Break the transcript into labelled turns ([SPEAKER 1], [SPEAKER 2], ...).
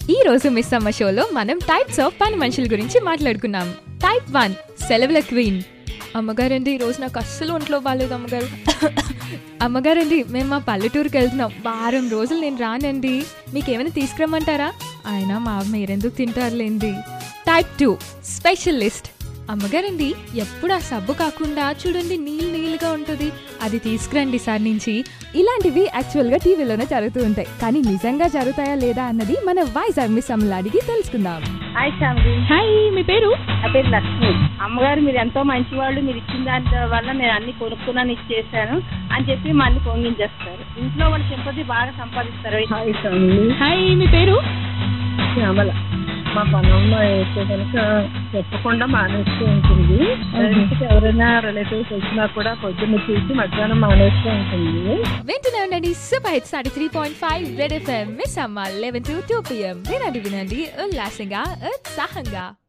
[SPEAKER 1] ఈ రోజు మిస్ అమ్మ షోలో మనం టైప్స్ ఆఫ్ పని మనుషుల గురించి మాట్లాడుకున్నాం టైప్ వన్ సెలవుల క్వీన్ అమ్మగారండి ఈ రోజు నాకు అస్సలు ఒంట్లో బాగాలేదు అమ్మగారు అమ్మగారండి మేము మా పల్లెటూరుకి వెళ్తున్నాం వారం రోజులు నేను రానండి మీకు ఏమైనా తీసుకురమ్మంటారా ఆయన మా మీరెందుకు తింటారులేండి టైప్ టూ స్పెషలిస్ట్ అమ్మగారండి ఎప్పుడు ఆ సబ్బు కాకుండా చూడండి నీళ్ళు నీళ్ళుగా ఉంటుంది అది తీసుకురండి సార్ నుంచి
[SPEAKER 2] ఇలాంటివి యాక్చువల్ గా టీవీలోనే జరుగుతూ ఉంటాయి కానీ నిజంగా జరుగుతాయా లేదా అన్నది మన వైజాగ్ మిస్ అమ్మలు అడిగి తెలుసుకుందాం
[SPEAKER 3] హాయ్ శాంతి
[SPEAKER 2] హాయ్ మీ పేరు
[SPEAKER 3] నా పేరు లక్ష్మి అమ్మగారు మీరు ఎంతో మంచివాళ్ళు మీరు ఇచ్చిన దాని వల్ల నేను అన్ని కొనుక్కున్నాను ఇచ్చేసాను అని చెప్పి మా అన్ని పొంగించేస్తారు ఇంట్లో వాళ్ళ సింపతి బాగా సంపాదిస్తారు
[SPEAKER 4] హాయ్ ఫ్యామిలీ
[SPEAKER 2] హాయ్ మీ పేరు
[SPEAKER 4] శ్యామల మా పనంలో అయితే కనుక చెప్పకుండా మానేస్తూ ఉంటుంది ఇంటికి ఎవరైనా రిలేటివ్స్ వచ్చినా కూడా పొద్దున్న చూసి మధ్యాహ్నం మానేస్తూ ఉంటుంది
[SPEAKER 1] వింటూనే ఉండండి super hits thirty three point five red FM miss అమ్మ లెవెన్ టు టూ పిఎం వినండి వినండి ఉల్లాసంగా ఉత్సాహంగా